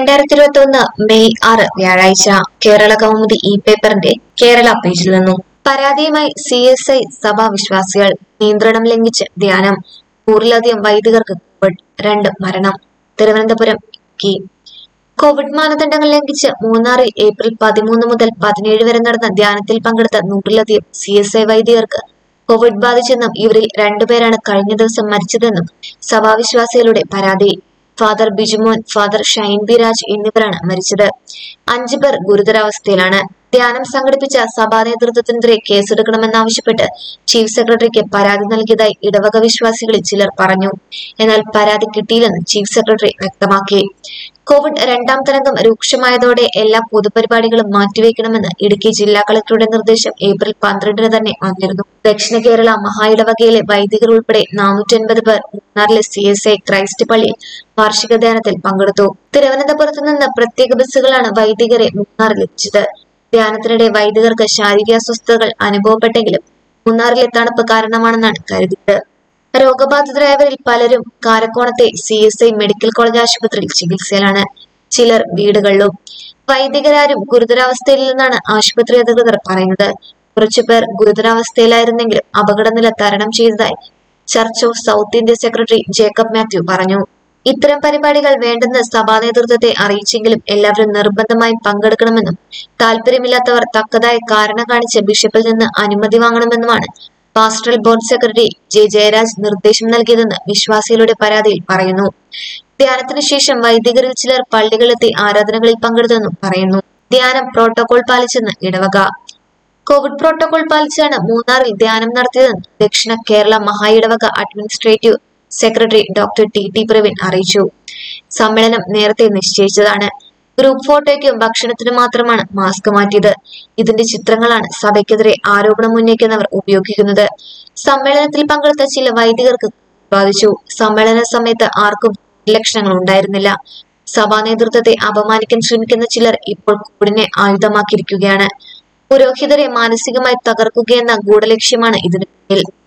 രണ്ടായിരത്തി ഇരുപത്തി ഒന്ന് മെയ് ആറ് വ്യാഴാഴ്ച കേരള കൗമുദി ഇ പേപ്പറിന്റെ കേരള പേജിൽ നിന്നും പരാതിയുമായി സി എസ് ഐ സഭാ വിശ്വാസികൾ നിയന്ത്രണം ലംഘിച്ച് ധ്യാനം നൂറിലധികം വൈദികർക്ക് കോവിഡ് രണ്ട് മരണം തിരുവനന്തപുരം കി കോവിഡ് മാനദണ്ഡങ്ങൾ ലംഘിച്ച് മൂന്നാറിൽ ഏപ്രിൽ പതിമൂന്ന് മുതൽ പതിനേഴ് വരെ നടന്ന ധ്യാനത്തിൽ പങ്കെടുത്ത നൂറിലധികം സി എസ് ഐ വൈദികർക്ക് കോവിഡ് ബാധിച്ചെന്നും ഇവരിൽ രണ്ടുപേരാണ് കഴിഞ്ഞ ദിവസം മരിച്ചതെന്നും സഭാവിശ്വാസികളുടെ പരാതി father Bijumon father Shine B Raj എന്നിവരാണ് മരിച്ചത് അഞ്ചു പേർ ഗുരുതരാവസ്ഥയിലാണ് ധ്യാനം സംഘടിപ്പിച്ച സഭാ നേതൃത്വത്തിനെതിരെ കേസെടുക്കണമെന്നാവശ്യപ്പെട്ട് ചീഫ് സെക്രട്ടറിക്ക് പരാതി നൽകിയതായി ഇടവക വിശ്വാസികളിൽ ചിലർ പറഞ്ഞു എന്നാൽ പരാതി കിട്ടിയില്ലെന്ന് ചീഫ് സെക്രട്ടറി വ്യക്തമാക്കി കോവിഡ് രണ്ടാം തരംഗം രൂക്ഷമായതോടെ എല്ലാ പൊതുപരിപാടികളും മാറ്റിവെക്കണമെന്ന് ഇടുക്കി ജില്ലാ കളക്ടറുടെ നിർദ്ദേശം ഏപ്രിൽ പന്ത്രണ്ടിന് തന്നെ വന്നിരുന്നു ദക്ഷിണ കേരള മഹാ ഇടവകയിലെ വൈദികർ ഉൾപ്പെടെ നാനൂറ്റി അൻപത് പേർ മൂന്നാറിലെ സി എസ് ഐ ക്രൈസ്റ്റ് പള്ളിയിൽ വാർഷിക ധ്യാനത്തിൽ പങ്കെടുത്തു തിരുവനന്തപുരത്ത് നിന്ന് പ്രത്യേക ബസ്സുകളാണ് വൈദികരെ മൂന്നാറിൽ എത്തിച്ചത് ധ്യാനത്തിനിടെ വൈദികർക്ക് ശാരീരിക അസ്വസ്ഥതകൾ അനുഭവപ്പെട്ടെങ്കിലും മൂന്നാറിലെ തണുപ്പ് കാരണമാണെന്നാണ് കരുതിയത് രോഗബാധിതരായവരിൽ പലരും കാരക്കോണത്തെ C S I medical college ആശുപത്രിയിൽ ചികിത്സയിലാണ് ചിലർ വീടുകളിലും വൈദികരാരും ഗുരുതരാവസ്ഥയിലെന്നാണ് ആശുപത്രി അധികൃതർ പറയുന്നത് കുറച്ചുപേർ ഗുരുതരാവസ്ഥയിലായിരുന്നെങ്കിലും അപകടനില തരണം ചെയ്തതായി Church of South India secretary Jacob Mathew പറഞ്ഞു ഇത്തരം പരിപാടികൾ വേണ്ടെന്ന് സഭാ നേതൃത്വത്തെ അറിയിച്ചെങ്കിലും എല്ലാവരും നിർബന്ധമായും പങ്കെടുക്കണമെന്നും താല്പര്യമില്ലാത്തവർ തക്കതായ കാരണം കാണിച്ച് ബിഷപ്പിൽ നിന്ന് അനുമതി വാങ്ങണമെന്നുമാണ് pastoral board secretary J Jayaraj നിർദ്ദേശം നൽകിയതെന്ന് വിശ്വാസികളുടെ പരാതിയിൽ പറയുന്നു ധ്യാനത്തിന് ശേഷം വൈദികരിൽ ചിലർ പള്ളികളിലെത്തി ആരാധനകളിൽ പങ്കെടുത്തെന്നും പറയുന്നു ധ്യാനം പ്രോട്ടോകോൾ പാലിച്ചെന്ന് ഇടവക കോവിഡ് പ്രോട്ടോകോൾ പാലിച്ചാണ് മൂന്നാറിൽ ധ്യാനം നടത്തിയതെന്ന് ദക്ഷിണ കേരള മഹാ ഇടവക administrative secretary doctor T T Praveen അറിയിച്ചു സമ്മേളനം നേരത്തെ നിശ്ചയിച്ചതാണ് ഗ്രൂപ്പ് ഫോട്ടോയ്ക്കും ഭക്ഷണത്തിനും മാത്രമാണ് മാസ്ക് മാറ്റിയത് ഇതിന്റെ ചിത്രങ്ങളാണ് സഭയ്ക്കെതിരെ ആരോപണം ഉന്നയിക്കുന്നവർ ഉപയോഗിക്കുന്നത് സമ്മേളനത്തിൽ പങ്കെടുത്ത ചില വൈദികർക്ക് ബാധിച്ചു സമ്മേളന സമയത്ത് ആർക്കും ലക്ഷണങ്ങൾ ഉണ്ടായിരുന്നില്ല സഭാ നേതൃത്വത്തെ അപമാനിക്കാൻ ശ്രമിക്കുന്ന ചിലർ ഇപ്പോൾ കോവിഡിനെ ആയുധമാക്കിയിരിക്കുകയാണ് പുരോഹിതരെ മാനസികമായി തകർക്കുകയെന്ന ഗൂഢലക്ഷ്യമാണ് ഇതിന് പിന്നിൽ